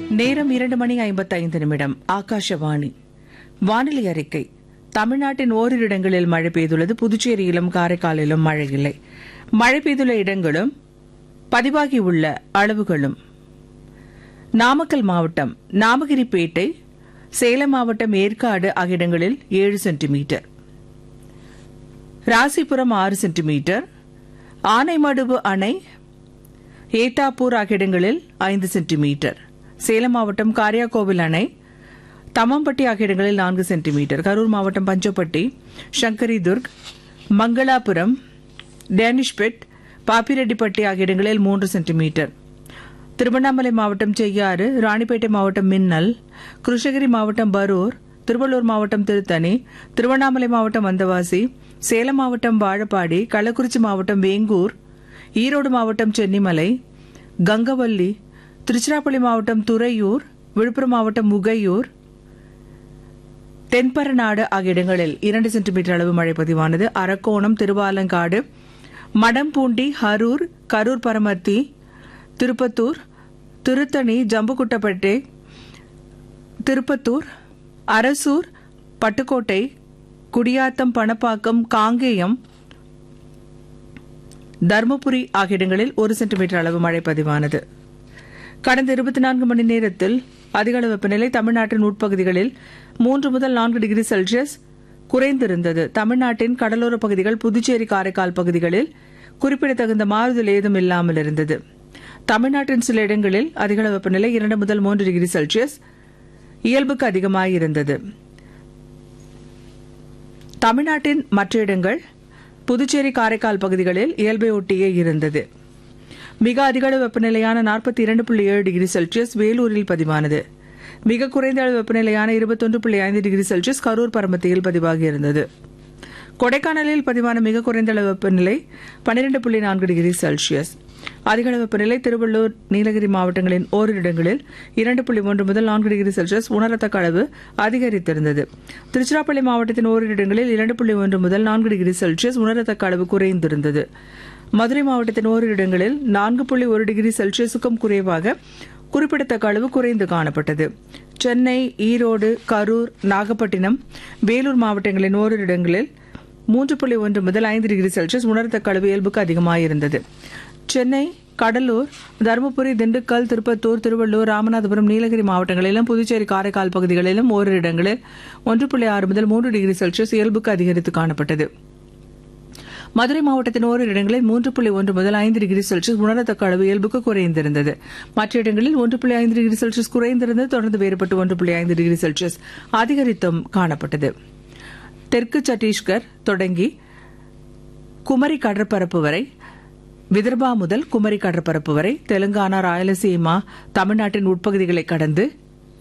நேரம் இரண்டு மணி ஐம்பத்தைந்து நிமிடம் ஆகாஷவாணி வானிலை அறிக்கை தமிழ்நாட்டின் ஓரிரு இடங்களில் மழை பெய்துள்ளது புதுச்சேரியிலும் காரைக்காலிலும் மழை இல்லை மழை பெய்துள்ள இடங்களும் பதிவாகியுள்ள அளவுகளும் நாமக்கல் மாவட்டம் நாமகிரிப்பேட்டை சேலம் மாவட்டம் ஏற்காடு ஆகிய இடங்களில் ஏழு சென்டிமீட்டர் ராசிபுரம் ஆறு சென்டிமீட்டர் ஆனைமடுவு அணை ஏத்தாப்பூர் ஆகிய இடங்களில் ஐந்து சென்டிமீட்டர் சேலம் மாவட்டம் காரியாகோவில் அணை தம்மம்பட்டி ஆகிய இடங்களில் நான்கு சென்டிமீட்டர் கரூர் மாவட்டம் பஞ்சப்பட்டி சங்கரிதுர்க் மங்களாபுரம் டேனிஷ்பெட் பாப்பிரெட்டிப்பட்டி ஆகிய இடங்களில் மூன்று சென்டிமீட்டர் திருவண்ணாமலை மாவட்டம் செய்யாறு ராணிப்பேட்டை மாவட்டம் மின்னல் கிருஷ்ணகிரி மாவட்டம் பரூர் திருவள்ளூர் மாவட்டம் திருத்தணி திருவண்ணாமலை மாவட்டம் வந்தவாசி சேலம் மாவட்டம் வாழப்பாடி கள்ளக்குறிச்சி மாவட்டம் வேங்கூர் ஈரோடு மாவட்டம் சென்னிமலை கங்கவல்லி திருச்சிராப்பள்ளி மாவட்டம் துறையூர் விழுப்புரம் மாவட்டம் முகையூர் தென்பரநாடு ஆகிய இடங்களில் இரண்டு சென்டிமீட்டர் அளவு மழை பதிவானது அரக்கோணம் திருவாலங்காடு மடம்பூண்டி ஹரூர் கரூர் பரமத்தி திருப்பத்தூர் திருத்தணி ஜம்புகுட்டப்பேட்டை திருப்பத்தூர் அரசூர் பட்டுக்கோட்டை குடியாத்தம் பணப்பாக்கம் காங்கேயம் தருமபுரி ஆகிய இடங்களில் ஒரு சென்டிமீட்டர் அளவு மழை பதிவானது கடந்த இருபத்தி நான்கு மணி நேரத்தில் அதிகளவு வெப்பநிலை தமிழ்நாட்டின் உட்பகுதிகளில் மூன்று முதல் நான்கு டிகிரி செல்சியஸ் குறைந்திருந்தது தமிழ்நாட்டின் கடலோர பகுதிகள் புதுச்சேரி காரைக்கால் பகுதிகளில் குறிப்பிடத்தகுந்த மாறுதல் ஏதும் இல்லாமல் இருந்தது தமிழ்நாட்டின் சில இடங்களில் அதிகளவு வெப்பநிலை இரண்டு முதல் மூன்று டிகிரி செல்சியஸ் இயல்புக்கு அதிகமாயிருந்தது தமிழ்நாட்டின் மற்ற இடங்கள் புதுச்சேரி காரைக்கால் பகுதிகளில் இயல்பை ஒட்டியே இருந்தது மிக அதிகளவு வெப்பநிலையான நாற்பத்தி இரண்டு புள்ளி ஏழு டிகிரி செல்சியஸ் வேலூரில் பதிவானது மிக குறைந்த அளவு வெப்பநிலையான இருபத்தொன்று புள்ளி ஐந்து டிகிரி செல்சியஸ் கரூர் பரமத்தியில் பதிவாகியிருந்தது கொடைக்கானலில் பதிவான மிக குறைந்த அளவு வெப்பநிலை பன்னிரண்டு புள்ளி நான்கு டிகிரி செல்சியஸ் அதிக அளவு வெப்பநிலை திருவள்ளூர் நீலகிரி மாவட்டங்களின் ஓரிரு இடங்களில் இரண்டு புள்ளி ஒன்று முதல் நான்கு டிகிரி செல்சியஸ் உணரத்தக்க அளவு அதிகரித்திருந்தது திருச்சிராப்பள்ளி மாவட்டத்தின் ஓரிரு இடங்களில் இரண்டு புள்ளி ஒன்று முதல் நான்கு டிகிரி செல்சியஸ் உணரத்தக்க அளவு குறைந்திருந்தது மதுரை மாவட்டத்தின் ஓரிரு இடங்களில் நான்கு புள்ளி ஒரு டிகிரி செல்சியஸுக்கும் குறைவாக குறிப்பிடத்தக்க அளவு குறைந்து காணப்பட்டது சென்னை ஈரோடு கரூர் நாகப்பட்டினம் வேலூர் மாவட்டங்களின் ஓரிரு இடங்களில் மூன்று புள்ளி ஒன்று முதல் ஐந்து டிகிரி செல்சியஸ் உணரத்தக்க அளவு இயல்புக்கு அதிகமாயிருந்தது சென்னை கடலூர் தருமபுரி திண்டுக்கல் திருப்பத்தூர் திருவள்ளூர் ராமநாதபுரம் நீலகிரி மாவட்டங்களிலும் புதுச்சேரி காரைக்கால் பகுதிகளிலும் ஓரிரு இடங்களில் ஒன்று புள்ளி ஆறு முதல் மூன்று டிகிரி செல்சியஸ் இயல்புக்கு அதிகரித்து காணப்பட்டது மதுரை மாவட்டத்தின் ஓரிரு இடங்களில் மூன்று புள்ளி ஒன்று முதல் ஐந்து டிகிரி செல்சியஸ் உணரத்தக்க அளவு இயல்புக்கு குறைந்திருந்தது மற்ற இடங்களில் ஒன்று புள்ளி ஐந்து டிகிரி செல்சியஸ் குறைந்திருந்தது தொடர்ந்து வேறுபட்டு ஒன்று புள்ளி ஐந்து டிகிரி செல்சியஸ் அதிகரித்தும் காணப்பட்டது தெற்கு சத்தீஸ்கர் தொடங்கி குமரி கடற்பரப்பு வரை விதர்பா முதல் குமரி கடற்பரப்பு வரை தெலுங்கானா ராயலசீமா தமிழ்நாட்டின் உட்பகுதிகளை கடந்து